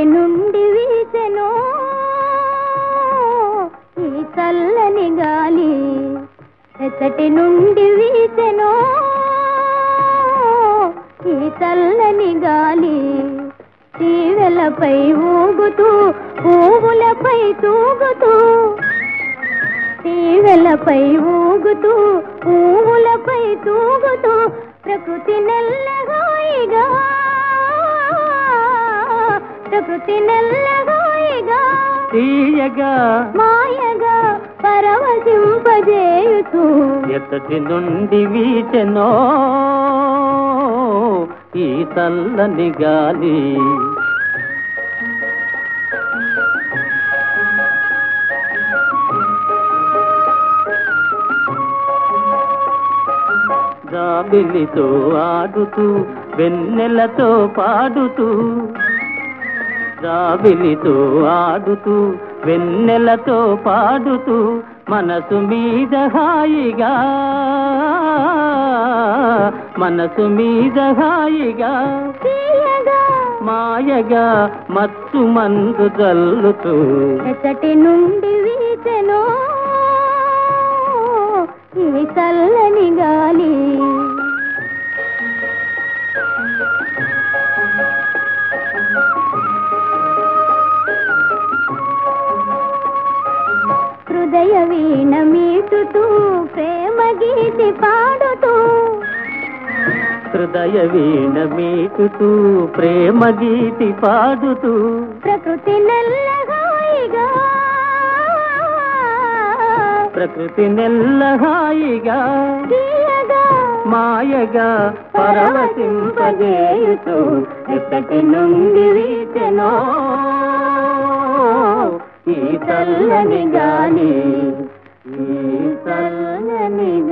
నుండి వీసెను ఈ చల్లని గాలి ఎచ్చటి నుండి వీసెను ఈ చల్లని గాలి తీవెలపై ఊగుతూ పువ్వులపై తూగుతూ తీవెలపై ఊగుతూ పువ్వులపై తూగుతూ ప్రకృతి నెల్లగాయిగా ప్రకృతి నెల్లగాయిగా తీయగా మాయగా పరవశింపజేయుతూ ఎత్తటి నుండి వీచెనో ఈ చల్లని గాలి జాబిలితో ఆడుతూ వెన్నెలతో పాడుతూ జాబిలితో ఆడుతూ వెన్నెలతో పాడుతూ మనసు మీద హాయిగా మనసు మీద హాయిగా తీయగా మాయగా మత్తు మందు జల్లుతూ ఎచ్చటి నుండి వీచెను ఈ చల్లని గాలి హృదయ వీణ మీటుతూ ప్రేమ గీతి పాడుతూ హృదయ వీణ మీటుతూ ప్రేమ గీతి పాడుతూ ప్రకృతి నెల్లగాయిగా ప్రకృతి నెల్లహాయిగా తీయగా మాయగా పరవశింపజేయుతూ ఎక్కటి నుండి వీచెనో ఈ చల్లని గాలి ఈ చల్లని